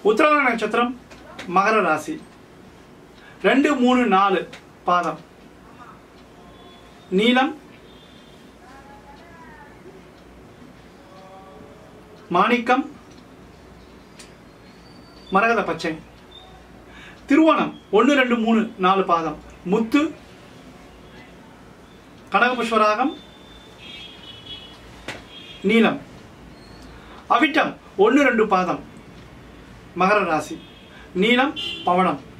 உத்திராட நட்சத்திரம் மகர ராசி ரெண்டு மூணு நாலு பாதம் நீலம் மாணிக்கம் மரகத பச்சை திருவோணம் ஒன்று ரெண்டு மூணு நாலு பாதம் முத்து கனகபுஷ்வராகம் நீலம் அவிட்டம் ஒன்று ரெண்டு பாதம் மகர ராசி நீலம் பவனம்